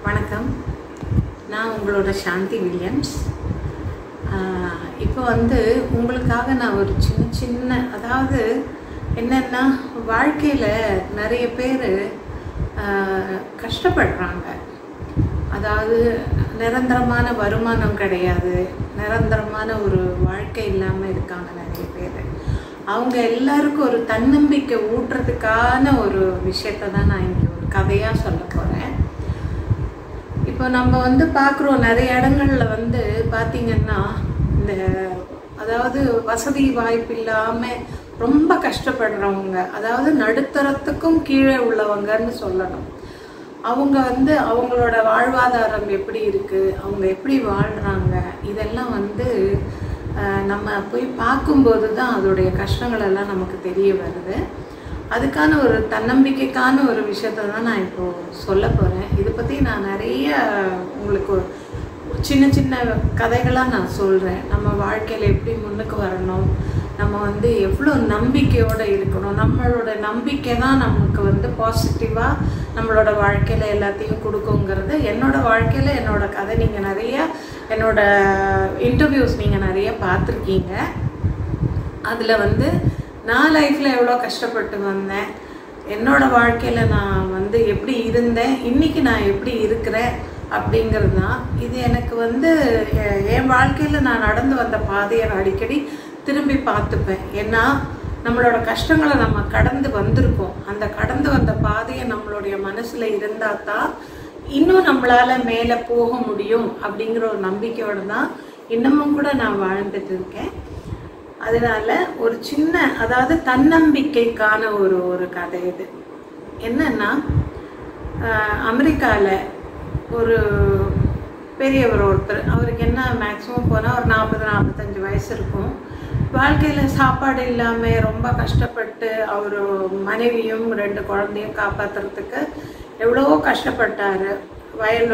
வணக்கம் நான் உங்களோட சாந்தி வில்லியம்ஸ் ஆஹ் இப்போ வந்து உங்களுக்காக நான் ஒரு சின்ன சின்ன அதாவது என்னன்னா வாழ்க்கையில் நிறைய பேர் கஷ்டப்படுறாங்க அதாவது நிரந்தரமான வருமானம் கிடையாது நிரந்தரமான ஒரு வாழ்க்கை இல்லாமல் இருக்காங்க நிறைய பேர் அவங்க எல்லாருக்கும் ஒரு தன்னம்பிக்கை ஊட்டுறதுக்கான ஒரு விஷயத்தை தான் நான் இங்கே ஒரு கதையாக சொல்ல போகிறேன் இப்போ நம்ம வந்து பார்க்குறோம் நிறைய இடங்கள்ல வந்து பார்த்தீங்கன்னா இந்த அதாவது வசதி வாய்ப்பு இல்லாமல் ரொம்ப கஷ்டப்படுறவங்க அதாவது நடுத்தரத்துக்கும் கீழே உள்ளவங்கன்னு சொல்லணும் அவங்க வந்து அவங்களோட வாழ்வாதாரம் எப்படி இருக்குது அவங்க எப்படி வாழ்கிறாங்க இதெல்லாம் வந்து அஹ், நம்ம போய் பார்க்கும்போது தான் அதோடைய கஷ்டங்கள் எல்லாம் நமக்கு தெரிய வருது அதுக்கான ஒரு தன்னம்பிக்கைக்கான ஒரு விஷயத்த தான் நான் இப்போது சொல்ல போகிறேன் இதை பற்றி நான் நிறைய உங்களுக்கு சின்ன சின்ன கதைகளாக நான் சொல்கிறேன் நம்ம வாழ்க்கையில் எப்படி முன்னுக்கு வரணும் நம்ம வந்து எவ்வளோ நம்பிக்கையோடு இருக்கணும் நம்மளோட நம்பிக்கை தான் நமக்கு வந்து பாசிட்டிவாக நம்மளோட வாழ்க்கையில் எல்லாத்தையும் கொடுக்குங்கிறது என்னோட வாழ்க்கையில் என்னோட கதை நீங்கள் நிறைய என்னோட இன்டர்வியூஸ் நீங்கள் நிறைய பார்த்துருக்கீங்க அதில் வந்து நான் லைஃப்பில் எவ்வளோ கஷ்டப்பட்டு வந்தேன் என்னோட வாழ்க்கையில் நான் வந்து எப்படி இருந்தேன் இன்னைக்கு நான் எப்படி இருக்கிறேன் அப்படிங்கிறது தான் இது எனக்கு வந்து எ- என் வாழ்க்கையில் நான் நடந்து வந்த பாதையை நான் அடிக்கடி திரும்பி பார்த்துப்பேன் ஏன்னா நம்மளோட கஷ்டங்களை நம்ம கடந்து வந்திருக்கோம் அந்த கடந்து வந்த பாதையை நம்மளுடைய மனசில் இருந்தால் தான் இன்னும் நம்மளால மேலே போக முடியும் அப்படிங்கிற ஒரு நம்பிக்கையோடு தான் இன்னமும் கூட நான் வாழ்ந்துட்டு இருக்கேன் அதனால ஒரு சின்ன அதாவது தன்னம்பிக்கைக்கான ஒரு ஒரு கதை இது என்னன்னா அமெரிக்காவில் ஒரு பெரியவர் ஒருத்தர் அவருக்கு என்ன மேக்ஸிமம் போனால் ஒரு நாற்பது நாற்பத்தஞ்சு வயசு இருக்கும் வாழ்க்கையில் சாப்பாடு இல்லாமல் ரொம்ப கஷ்டப்பட்டு அவர் மனைவியும் ரெண்டு குழந்தையும் காப்பாற்றுறதுக்கு எவ்வளவோ கஷ்டப்பட்டார் வயல்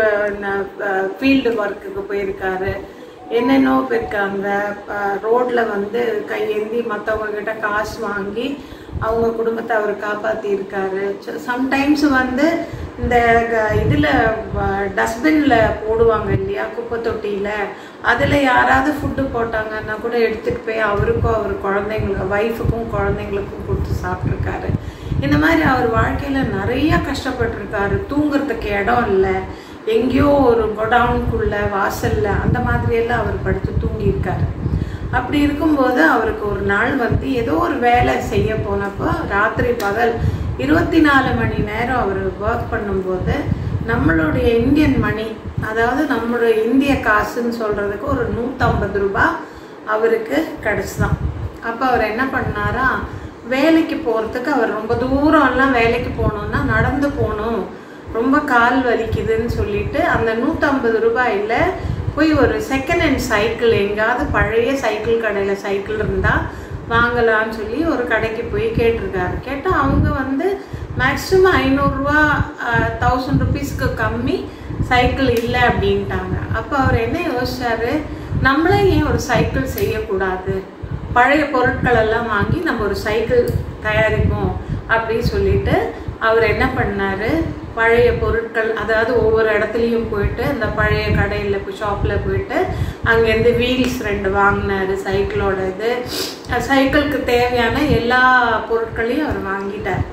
ஃபீல்டு ஒர்க்குக்கு போயிருக்காரு என்னென்னோ போயிருக்காங்க ரோட்டில் வந்து கையேந்தி மற்றவங்க கிட்ட காசு வாங்கி அவங்க குடும்பத்தை அவர் காப்பாற்றி இருக்காரு சம்டைம்ஸ் வந்து இந்த இதில் டஸ்ட்பினில் போடுவாங்க இல்லையா குப்பை தொட்டியில் அதில் யாராவது ஃபுட்டு போட்டாங்கன்னா கூட எடுத்துகிட்டு போய் அவருக்கும் அவர் குழந்தைங்களுக்கு ஒய்ஃபுக்கும் குழந்தைங்களுக்கும் கொடுத்து சாப்பிட்ருக்காரு இந்த மாதிரி அவர் வாழ்க்கையில் நிறைய கஷ்டப்பட்டிருக்காரு தூங்குறதுக்கு இடம் இல்லை எங்கேயோ ஒரு கொடவுனுக்குள்ள வாசல்ல அந்த மாதிரியெல்லாம் அவர் படுத்து தூங்கியிருக்காரு அப்படி இருக்கும்போது அவருக்கு ஒரு நாள் வந்து ஏதோ ஒரு வேலை செய்ய போனப்போ ராத்திரி பகல் இருபத்தி நாலு மணி நேரம் அவர் ஒர்க் பண்ணும்போது நம்மளுடைய இந்தியன் மணி அதாவது நம்மளுடைய இந்திய காசுன்னு சொல்கிறதுக்கு ஒரு நூற்றம்பது ரூபாய் அவருக்கு கிடச்சிதான் அப்போ அவர் என்ன பண்ணாரா வேலைக்கு போகிறதுக்கு அவர் ரொம்ப தூரம்லாம் வேலைக்கு போகணுன்னா நடந்து போகணும் ரொம்ப கால் வலிக்குதுன்னு சொல்லிட்டு அந்த நூற்றம்பது ரூபாயில் போய் ஒரு செகண்ட் ஹேண்ட் சைக்கிள் எங்கேயாவது பழைய சைக்கிள் கடையில் சைக்கிள் இருந்தால் வாங்கலாம்னு சொல்லி ஒரு கடைக்கு போய் கேட்டிருக்காரு கேட்டால் அவங்க வந்து மேக்ஸிமம் ஐநூறுரூவா தௌசண்ட் ருபீஸ்க்கு கம்மி சைக்கிள் இல்லை அப்படின்ட்டாங்க அப்போ அவர் என்ன யோசிச்சாரு நம்மளே ஏன் ஒரு சைக்கிள் செய்யக்கூடாது பழைய பொருட்கள் எல்லாம் வாங்கி நம்ம ஒரு சைக்கிள் தயாரிப்போம் அப்படின்னு சொல்லிட்டு அவர் என்ன பண்ணாரு பழைய பொருட்கள் அதாவது ஒவ்வொரு இடத்துலையும் போயிட்டு இந்த பழைய கடையில் ஷாப்பில் போயிட்டு அங்கேருந்து வீல்ஸ் ரெண்டு வாங்கினாரு சைக்கிளோட இது சைக்கிளுக்கு தேவையான எல்லா பொருட்களையும் அவர் வாங்கிட்டார்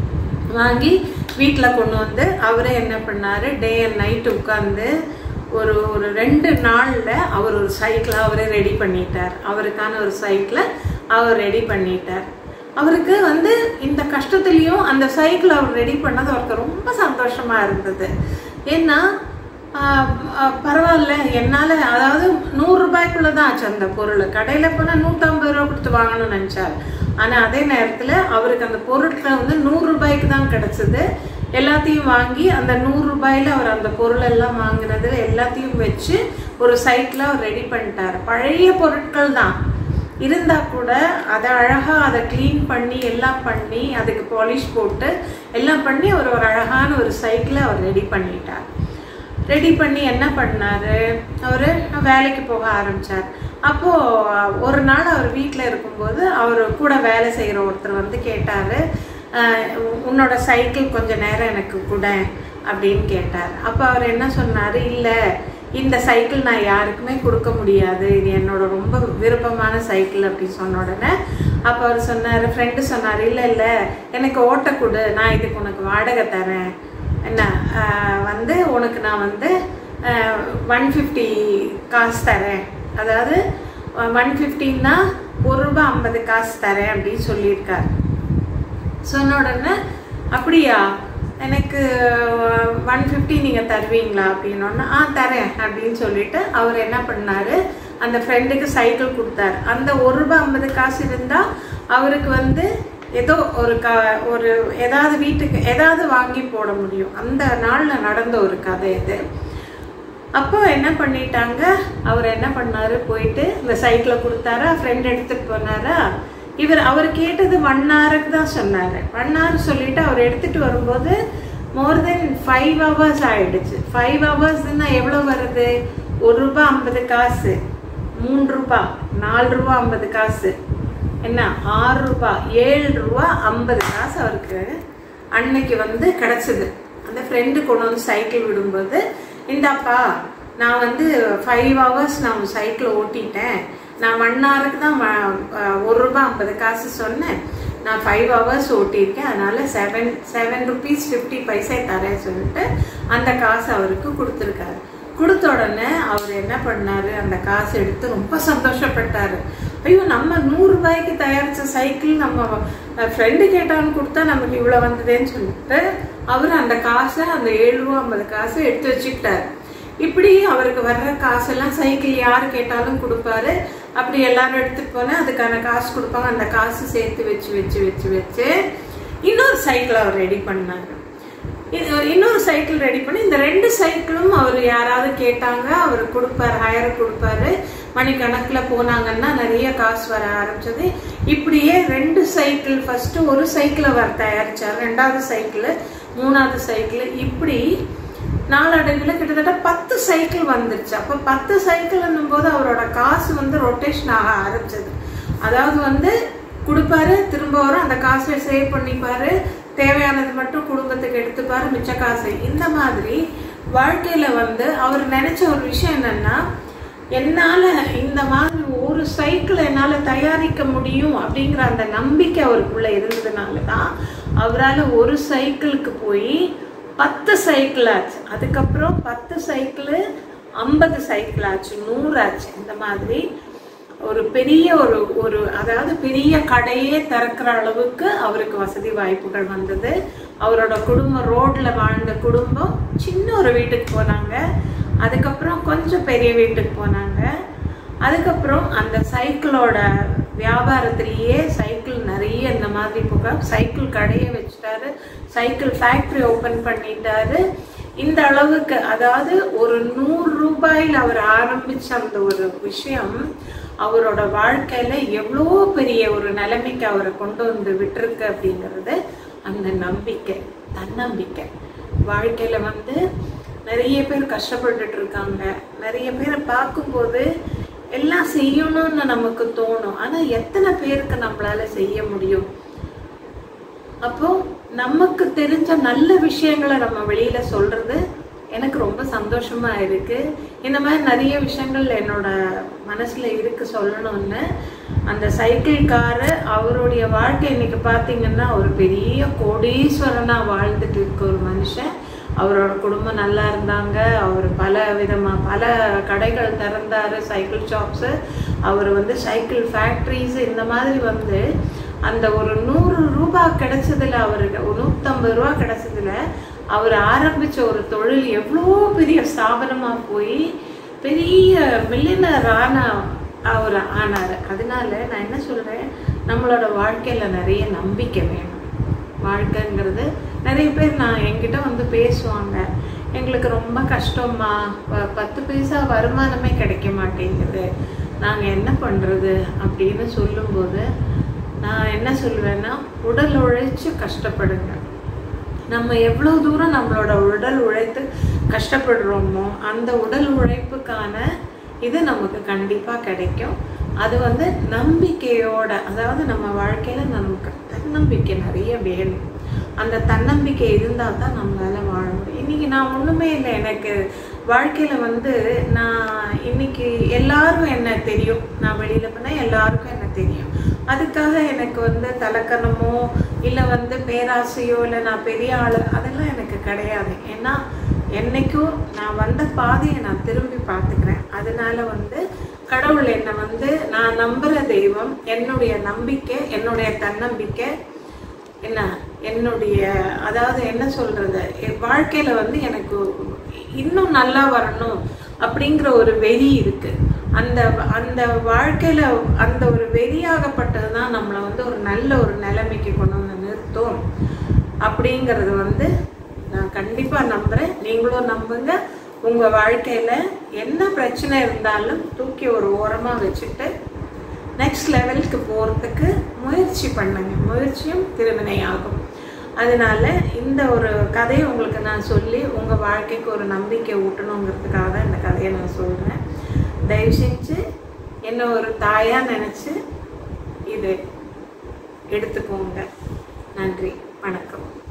வாங்கி வீட்டில் கொண்டு வந்து அவரே என்ன பண்ணார் டே அண்ட் நைட் உட்காந்து ஒரு ஒரு ரெண்டு நாளில் அவர் ஒரு சைக்கிளை அவரே ரெடி பண்ணிட்டார் அவருக்கான ஒரு சைக்கிளை அவர் ரெடி பண்ணிட்டார் அவருக்கு வந்து இந்த கஷ்டத்துலேயும் அந்த சைக்கிள் அவர் ரெடி பண்ணது அவருக்கு ரொம்ப சந்தோஷமாக இருந்தது ஏன்னா ஆஹ், ஆஹ், பரவாயில்ல என்னால் அதாவது நூறுரூபாய்க்குள்ளே தான் ஆச்சு அந்த பொருள் கடையில் போனால் நூற்றம்பது ரூபா கொடுத்து வாங்கணும்னு நினச்சார் ஆனால் அதே நேரத்தில் அவருக்கு அந்த பொருட்கள் வந்து நூறு ரூபாய்க்கு தான் கிடச்சிது எல்லாத்தையும் வாங்கி அந்த நூறு ரூபாயில அவர் அந்த பொருள் எல்லாம் வாங்கினது எல்லாத்தையும் வச்சு ஒரு சைட்டில் அவர் ரெடி பண்ணிட்டார் பழைய பொருட்கள் தான் இருந்தால் கூட அதை அழகாக அதை க்ளீன் பண்ணி எல்லாம் பண்ணி அதுக்கு பாலிஷ் போட்டு எல்லாம் பண்ணி அவர் ஒரு அழகான ஒரு சைக்கிளை அவர் ரெடி பண்ணிட்டார் ரெடி பண்ணி என்ன பண்ணாரு அவர் வேலைக்கு போக ஆரம்பிச்சார் அப்போது ஒரு நாள் அவர் வீட்டில் இருக்கும்போது அவர் கூட வேலை செய்கிற ஒருத்தர் வந்து கேட்டார் உன்னோட சைக்கிள் கொஞ்ச நேரம் எனக்கு கூட அப்படின்னு கேட்டார் அப்போ அவர் என்ன சொன்னார் இல்லை இந்த சைக்கிள் நான் யாருக்குமே கொடுக்க முடியாது இது என்னோட ரொம்ப விருப்பமான சைக்கிள் அப்படின்னு சொன்ன உடனே அப்போ அவர் சொன்னார் ஃப்ரெண்டு சொன்னார் இல்லை இல்லை எனக்கு ஓட்ட கொடு நான் இதுக்கு உனக்கு வாடகை தரேன் என்ன ஆஹ் வந்து உனக்கு நான் வந்து ஒன் ஃபிஃப்டி காசு தரேன் அதாவது ஒன் ஃபிஃப்டின்னா ஒரு ரூபா ஐம்பது காசு தரேன் அப்படின்னு சொல்லியிருக்காரு சொன்ன உடனே அப்படியா எனக்கு ஒன் ஃபிஃப்டி நீங்கள் தருவீங்களா அப்படின்னோடனே ஆ தரேன் அப்படின்னு சொல்லிட்டு அவர் என்ன பண்ணாரு அந்த ஃப்ரெண்டுக்கு சைக்கிள் கொடுத்தாரு அந்த ஒரு ரூபாய் ஐம்பது காசு இருந்தால் அவருக்கு வந்து ஏதோ ஒரு க ஒரு ஏதாவது வீட்டுக்கு ஏதாவது வாங்கி போட முடியும் அந்த நாளில் நடந்த ஒரு கதை இது அப்போ என்ன பண்ணிட்டாங்க அவர் என்ன பண்ணாரு போயிட்டு இந்த சைக்கிளை கொடுத்தாரா ஃப்ரெண்ட் எடுத்துட்டு போனாரா இவர் அவர் கேட்டது ஒன் ஹவருக்கு தான் சொன்னார் ஒன் ஹவர் சொல்லிட்டு அவர் எடுத்துட்டு வரும்போது மோர் தென் ஃபைவ் ஹவர்ஸ் ஆயிடுச்சு ஃபைவ் ஹவர்ஸ்னா எவ்வளோ வருது ஒரு ரூபா ஐம்பது காசு மூன்று ரூபா நாலு ரூபா ஐம்பது காசு என்ன ஆறு ரூபா ஏழு ரூபா ஐம்பது காசு அவருக்கு அன்னைக்கு வந்து கிடச்சிது அந்த ஃப்ரெண்டு கொண்டு வந்து சைக்கிள் விடும்போது இந்தாப்பா நான் வந்து ஃபைவ் ஹவர்ஸ் நான் சைக்கிள் ஓட்டிட்டேன் நான் ஒன் ஹவருக்கு தான் வ- அஹ் ஒரு ரூபா ஐம்பது காசு சொன்னேன் நான் ஃபைவ் ஹவர்ஸ் ஓட்டியிருக்கேன் அதனால seven seven rupees fifty paisa தரேன் சொல்லிட்டு அந்த காசு அவருக்கு கொடுத்துருக்காரு கொடுத்த உடனே அவர் என்ன பண்ணாரு அந்த காசு எடுத்து ரொம்ப சந்தோஷப்பட்டாரு ஐயோ நம்ம நூறு ரூபாய்க்கு தயாரிச்ச சைக்கிள் நம்ம ஃப்ரெண்டு கேட்டான்னு கொடுத்தா நமக்கு இவ்வளோ வந்ததேன்னு சொல்லிட்டு அவர் அந்த காசை அந்த ஏழு ரூபா ஐம்பது காசை எடுத்து வச்சுக்கிட்டாரு இப்படி அவருக்கு வர்ற காசெல்லாம் சைக்கிள் யார் கேட்டாலும் கொடுப்பாரு அப்படி எல்லாரும் எடுத்துட்டு போனா அதுக்கான காசு கொடுப்பாங்க அந்த காசு சேர்த்து வச்சு வச்சு வச்சு வச்சு இன்னொரு சைக்கிள் அவர் ரெடி பண்ணாரு இது- இன்னொரு சைக்கிள் ரெடி பண்ணி இந்த ரெண்டு சைக்கிளும் அவர் யாராவது கேட்டாங்க அவர் கொடுப்பாரு ஹயர் கொடுப்பாரு மணிக்கணக்கில் போனாங்கன்னா நிறைய காசு வர ஆரம்பிச்சது இப்படியே ரெண்டு சைக்கிள் ஃபர்ஸ்ட் ஒரு சைக்கிளை அவர் தயாரிச்சார் ரெண்டாவது சைக்கிள் மூணாவது சைக்கிள் இப்படி நாளடைவில் கிட்டத்தட்ட பத்து சைக்கிள் வந்துருச்சு அப்போ பத்து சைக்கிள்னும் போது அவரோட காசு வந்து ரொட்டேஷன் ஆக ஆரம்பிச்சது அதாவது வந்து கொடுப்பாரு திரும்ப வரும் அந்த காசை சேவ் பண்ணிப்பாரு தேவையானது மட்டும் குடும்பத்துக்கு எடுத்துப்பாரு மிச்ச காசை இந்த மாதிரி வாழ்க்கையில வந்து அவர் நினைச்ச ஒரு விஷயம் என்னன்னா என்னால இந்த மாதிரி ஒரு சைக்கிள் என்னால தயாரிக்க முடியும் அப்படிங்கிற அந்த நம்பிக்கை அவருக்குள்ள இருந்ததுனால தான் அவரால் ஒரு சைக்கிளுக்கு போய் பத்து சைக்கிள் ஆச்சு அதுக்கப்புறம் பத்து சைக்கிள் ஐம்பது சைக்கிள் ஆச்சு நூறு ஆச்சு இந்த மாதிரி ஒரு பெரிய ஒரு ஒரு அதாவது பெரிய கடையே திறக்கிற அளவுக்கு அவருக்கு வசதி வாய்ப்புகள் வந்தது அவரோட குடும்பம் ரோட்ல வாழ்ந்த குடும்பம் சின்ன ஒரு வீட்டுக்கு போனாங்க அதுக்கப்புறம் கொஞ்சம் பெரிய வீட்டுக்கு போனாங்க அதுக்கப்புறம் அந்த சைக்கிளோட வியாபாரத்திலேயே சைக்கிள் நிறைய இந்த மாதிரி போக சைக்கிள் கடையை வச்சுட்டாரு சைக்கிள் ஃபேக்டரி ஓப்பன் பண்ணிட்டாரு இந்த அளவுக்கு அதாவது ஒரு நூறு ரூபாயில் அவர் ஆரம்பிச்ச அந்த ஒரு விஷயம் அவரோட வாழ்க்கையில எவ்வளோ பெரிய ஒரு நிலைமைக்கு அவரை கொண்டு வந்து விட்டுருக்கு அப்படிங்கிறது அந்த நம்பிக்கை தன்னம்பிக்கை வாழ்க்கையில வந்து நிறைய பேர் கஷ்டப்பட்டுட்டு இருக்காங்க நிறைய பேரை பார்க்கும்போது எல்லாம் செய்யணும்னு நமக்கு தோணும் ஆனா எத்தனை பேருக்கு நம்மளால செய்ய முடியும் அப்போ நமக்கு தெரிஞ்ச நல்ல விஷயங்களை நம்ம வெளியில சொல்றது எனக்கு ரொம்ப சந்தோஷமா இருக்கு இந்த மாதிரி நிறைய விஷயங்கள் என்னோட மனசுல இருக்கு சொல்லணும்னு அந்த சைக்கிள்காரு அவருடைய வாழ்க்கை இன்னைக்கு பார்த்தீங்கன்னா ஒரு பெரிய கோடீஸ்வரனா வாழ்ந்துட்டு இருக்க ஒரு மனுஷன் அவரோட குடும்பம் நல்லா இருந்தாங்க அவர் பல விதமா பல கடைகள் திறந்தாரு சைக்கிள் ஷாப்ஸு அவர் வந்து சைக்கிள் ஃபேக்ட்ரிஸ் இந்த மாதிரி வந்து அந்த ஒரு நூறு ரூபாய் கிடைச்சதுல அவருக்கு ஒரு நூற்றம்பது ரூபா கிடைச்சதுல அவர் ஆரம்பிச்ச ஒரு தொழில் எவ்வளோ பெரிய ஸ்தாபனமா போய் பெரிய மில்லியனர் ஆன அவர் ஆனார் அதனால நான் என்ன சொல்றேன் நம்மளோட வாழ்க்கையில நிறைய நம்பிக்கை வேணும் வாழ்க்கைங்கிறது நிறைய பேர் நான் என்கிட்ட வந்து பேசுவாங்க எங்களுக்கு ரொம்ப கஷ்டம்மா ப- பத்து பைசா வருமானமே கிடைக்க மாட்டேங்குது நாங்கள் என்ன பண்ணுறது அப்படின்னு சொல்லும்போது நான் என்ன சொல்லுவேன்னா உடல் உழைச்சு கஷ்டப்படுங்க நம்ம எவ்வளோ தூரம் நம்மளோட உடல் உழைத்து கஷ்டப்படுறோமோ அந்த உடல் உழைப்புக்கான இது நமக்கு கண்டிப்பாக கிடைக்கும் அது வந்து நம்பிக்கையோட அதாவது நம்ம வாழ்க்கையில் நமக்கு தன்னம்பிக்கை நிறைய வேணும் அந்த தன்னம்பிக்கை இருந்தால் தான் நம்மளால வாழ முடியும் இன்னைக்கு நான் ஒன்றுமே இல்லை எனக்கு வாழ்க்கையில் வந்து நான் இன்னைக்கு எல்லாரும் என்ன தெரியும் நான் வெளியில் போனால் எல்லாருக்கும் என்ன தெரியும் அதுக்காக எனக்கு வந்து தலக்கணமோ இல்லை வந்து பேராசையோ இல்லை நான் பெரிய ஆள் அதெல்லாம் எனக்கு கிடையாது ஏன்னா என்னைக்கும் நான் வந்த பாதையை நான் திரும்பி பார்த்துக்கிறேன் அதனால வந்து கடவுள் என்னை வந்து நான் நம்புகிற தெய்வம் என்னுடைய நம்பிக்கை என்னுடைய தன்னம்பிக்கை என்ன என்னுடைய அதாவது என்ன சொல்றது என் வாழ்க்கையில வந்து எனக்கு இன்னும் நல்லா வரணும் அப்படிங்கிற ஒரு வெறி இருக்கு அந்த அந்த வாழ்க்கையில அந்த ஒரு வெறியாகப்பட்டது தான் நம்மளை வந்து ஒரு நல்ல ஒரு நிலைமைக்கு கொண்டு வந்து நிறுத்தும் அப்படிங்கிறது வந்து நான் கண்டிப்பா நம்புறேன் நீங்களும் நம்புங்க உங்க வாழ்க்கையில என்ன பிரச்சனை இருந்தாலும் தூக்கி ஒரு ஓரமா வச்சுட்டு நெக்ஸ்ட் லெவலுக்கு போகிறதுக்கு முயற்சி பண்ணுங்க முயற்சியும் திருவினை ஆகும் அதனால இந்த ஒரு கதையை உங்களுக்கு நான் சொல்லி உங்கள் வாழ்க்கைக்கு ஒரு நம்பிக்கை ஊட்டணுங்கிறதுக்காக தான் இந்த கதையை நான் சொல்கிறேன் தயவு செஞ்சு என்ன ஒரு தாயாக நினச்சி இது எடுத்துக்கோங்க நன்றி வணக்கம்